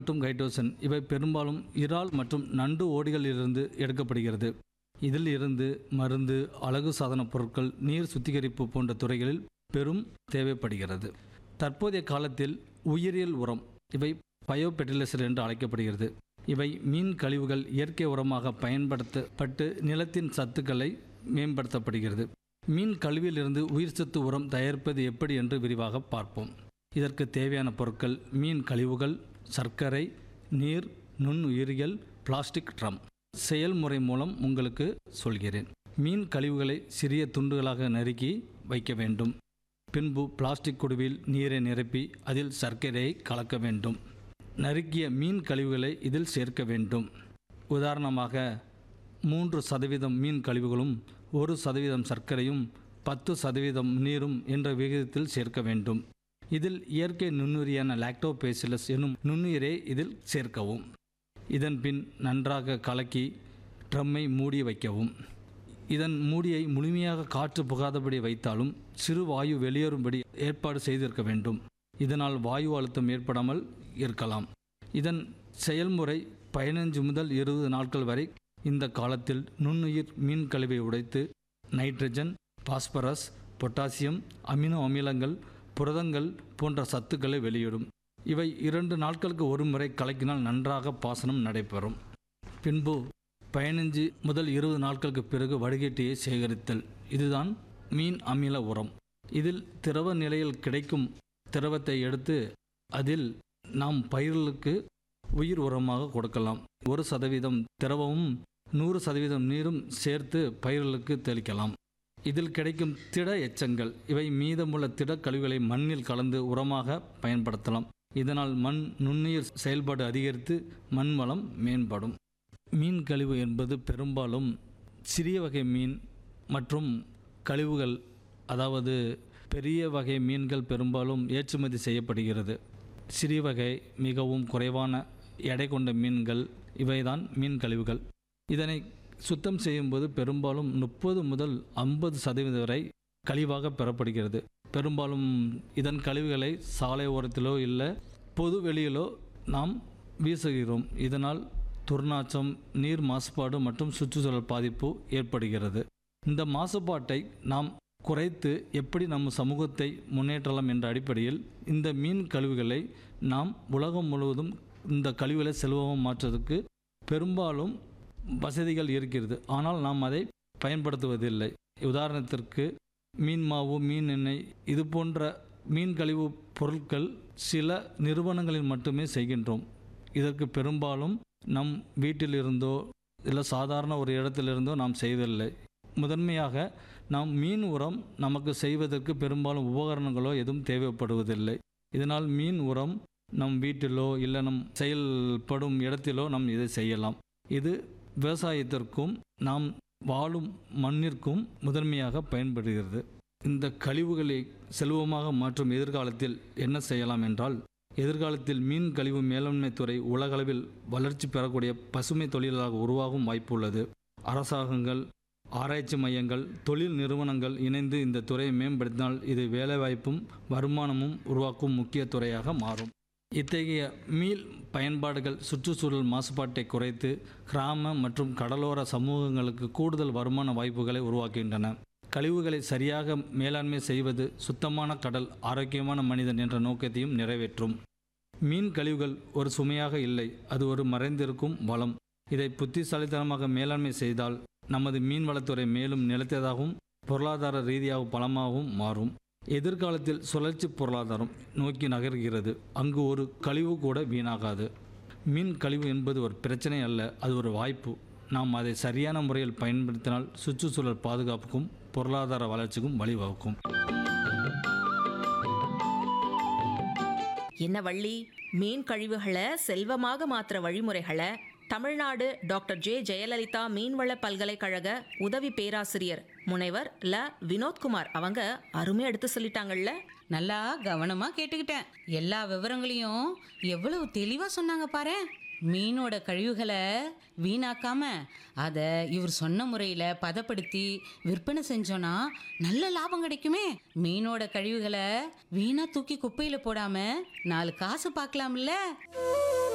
மற்றும் கைட்டோசன் இவை பெரும்பாலும் இறால் மற்றும் நண்டு ஓடிகளிலிருந்து எடுக்கப்படுகிறது இதில் இருந்து மருந்து அழகு சாதன பொருட்கள் நீர் சுத்திகரிப்பு போன்ற துறைகளில் பெரும் தேவைப்படுகிறது தற்போதைய காலத்தில் உயிரியல் உரம் இவை பயோபெர்டிலைசர் என்று அழைக்கப்படுகிறது இவை மீன் கழிவுகள் இயற்கை உரமாக பயன்படுத்தப்பட்டு நிலத்தின் சத்துக்களை மேம்படுத்தப்படுகிறது மீன் கழிவிலிருந்து உயிர்ச்சத்து உரம் தயாரிப்பது எப்படி என்று விரிவாக பார்ப்போம் இதற்கு தேவையான பொருட்கள் மீன் கழிவுகள் சர்க்கரை நீர் நுண்ணுயிரியல் பிளாஸ்டிக் ட்ரம் செயல்முறை மூலம் உங்களுக்கு சொல்கிறேன் மீன் கழிவுகளை சிறிய துண்டுகளாக நறுக்கி வைக்க வேண்டும் பின்பு பிளாஸ்டிக் குடுவில் நீரை நிரப்பி அதில் சர்க்கரையை கலக்க வேண்டும் நறுக்கிய மீன் கழிவுகளை இதில் சேர்க்க வேண்டும் உதாரணமாக மூன்று சதவீதம் மீன் கழிவுகளும் ஒரு சதவீதம் சர்க்கரையும் பத்து சதவீதம் நீரும் என்ற விகிதத்தில் சேர்க்க வேண்டும் இதில் இயற்கை நுண்ணுயிரியான லாக்டோபேசிலஸ் எனும் நுண்ணுயிரை இதில் சேர்க்கவும் இதன் பின் நன்றாக கலக்கி ட்ரம்மை மூடி வைக்கவும் இதன் மூடியை முழுமையாக காற்று புகாதபடி வைத்தாலும் சிறு வாயு வெளியேறும்படி ஏற்பாடு செய்திருக்க வேண்டும் இதனால் வாயு அழுத்தம் ஏற்படாமல் இருக்கலாம் இதன் செயல்முறை பதினஞ்சு முதல் இருபது நாட்கள் வரை இந்த காலத்தில் நுண்ணுயிர் மீன் கழிவை உடைத்து நைட்ரஜன் பாஸ்பரஸ் பொட்டாசியம் அமினோ அமிலங்கள் புரதங்கள் போன்ற சத்துக்களை வெளியிடும் இவை இரண்டு நாட்களுக்கு ஒரு முறை கலக்கினால் நன்றாக பாசனம் நடைபெறும் பின்பு பதினஞ்சு முதல் இருபது நாட்களுக்கு பிறகு வடிகட்டியை சேகரித்தல் இதுதான் மீன் அமில உரம் இதில் திரவ நிலையில் கிடைக்கும் திரவத்தை எடுத்து அதில் நாம் பயிர்களுக்கு உயிர் உரமாக கொடுக்கலாம் ஒரு சதவீதம் திரவமும் நூறு சதவீதம் நீரும் சேர்த்து பயிர்களுக்கு தெளிக்கலாம் இதில் கிடைக்கும் திட எச்சங்கள் இவை மீதமுள்ள திட கழிவுகளை மண்ணில் கலந்து உரமாக பயன்படுத்தலாம் இதனால் மண் நுண்ணுயிர் செயல்பாடு அதிகரித்து மண் வளம் மேம்படும் மீன் கழிவு என்பது பெரும்பாலும் சிறிய வகை மீன் மற்றும் கழிவுகள் அதாவது பெரிய வகை மீன்கள் பெரும்பாலும் ஏற்றுமதி செய்யப்படுகிறது சிறிய வகை மிகவும் குறைவான எடை கொண்ட மீன்கள் இவைதான் மீன் கழிவுகள் இதனை சுத்தம் செய்யும்போது பெரும்பாலும் முப்பது முதல் ஐம்பது சதவீதம் வரை கழிவாக பெறப்படுகிறது பெரும்பாலும் இதன் கழிவுகளை சாலை ஓரத்திலோ இல்லை பொது வெளியிலோ நாம் வீசுகிறோம் இதனால் துர்நாற்றம் நீர் மாசுபாடு மற்றும் சுற்றுச்சூழல் பாதிப்பு ஏற்படுகிறது இந்த மாசுபாட்டை நாம் குறைத்து எப்படி நம் சமூகத்தை முன்னேற்றலாம் என்ற அடிப்படையில் இந்த மீன் கழிவுகளை நாம் உலகம் முழுவதும் இந்த கழிவுகளை செல்வமாக மாற்றுவதற்கு பெரும்பாலும் வசதிகள் இருக்கிறது ஆனால் நாம் அதை பயன்படுத்துவதில்லை உதாரணத்திற்கு மீன் மாவு மீன் எண்ணெய் இது போன்ற மீன் கழிவு பொருட்கள் சில நிறுவனங்களில் மட்டுமே செய்கின்றோம் இதற்கு பெரும்பாலும் நம் வீட்டிலிருந்தோ இல்லை சாதாரண ஒரு இடத்திலிருந்தோ நாம் செய்வதில்லை முதன்மையாக நாம் மீன் உரம் நமக்கு செய்வதற்கு பெரும்பாலும் உபகரணங்களோ எதுவும் தேவைப்படுவதில்லை இதனால் மீன் உரம் நம் வீட்டிலோ இல்லை நம் செயல்படும் இடத்திலோ நாம் இதை செய்யலாம் இது விவசாயத்திற்கும் நாம் வாழும் மண்ணிற்கும் முதன்மையாக பயன்படுகிறது இந்த கழிவுகளை செல்வமாக மாற்றும் எதிர்காலத்தில் என்ன செய்யலாம் என்றால் எதிர்காலத்தில் மீன் கழிவு மேலாண்மை துறை உலகளவில் வளர்ச்சி பெறக்கூடிய பசுமை தொழிலாக உருவாகும் வாய்ப்பு உள்ளது அரசாங்கங்கள் ஆராய்ச்சி மையங்கள் தொழில் நிறுவனங்கள் இணைந்து இந்த துறையை மேம்படுத்தினால் இது வேலைவாய்ப்பும் வருமானமும் உருவாக்கும் முக்கிய துறையாக மாறும் இத்தகைய மீள் பயன்பாடுகள் சுற்றுச்சூழல் மாசுபாட்டை குறைத்து கிராம மற்றும் கடலோர சமூகங்களுக்கு கூடுதல் வருமான வாய்ப்புகளை உருவாக்குகின்றன கழிவுகளை சரியாக மேலாண்மை செய்வது சுத்தமான கடல் ஆரோக்கியமான மனிதன் என்ற நோக்கத்தையும் நிறைவேற்றும் மீன் கழிவுகள் ஒரு சுமையாக இல்லை அது ஒரு மறைந்திருக்கும் வளம் இதை புத்திசாலித்தனமாக மேலாண்மை செய்தால் நமது மீன்வளத்துறை மேலும் நிலைத்ததாகவும் பொருளாதார ரீதியாக பலமாகவும் மாறும் எதிர்காலத்தில் சுழற்சி பொருளாதாரம் நோக்கி நகர்கிறது அங்கு ஒரு கழிவு கூட வீணாகாது மீன் கழிவு என்பது ஒரு பிரச்சனை அல்ல அது ஒரு வாய்ப்பு நாம் அதை சரியான முறையில் பயன்படுத்தினால் சுற்றுச்சூழல் பாதுகாப்புக்கும் பொருளாதார வளர்ச்சிக்கும் வழிவகுக்கும் என்ன வள்ளி மீன் கழிவுகளை செல்வமாக மாற்றுற வழிமுறைகளை தமிழ்நாடு டாக்டர் ஜே ஜெயலலிதா மீன்வள பல்கலைக்கழக உதவி பேராசிரியர் முனைவர் ல வினோத்குமார் அவங்க அருமையா எடுத்து சொல்லிட்டாங்கல்ல நல்லா கவனமா கேட்டுக்கிட்டேன் எல்லா விவரங்களையும் எவ்வளவு தெளிவா சொன்னாங்க பாரு மீனோட கழிவுகளை வீணாக்காம அதை இவர் சொன்ன முறையில் பதப்படுத்தி விற்பனை செஞ்சோன்னா நல்ல லாபம் கிடைக்குமே மீனோட கழிவுகளை வீணா தூக்கி குப்பையில் போடாம நாலு காசு பார்க்கலாம்ல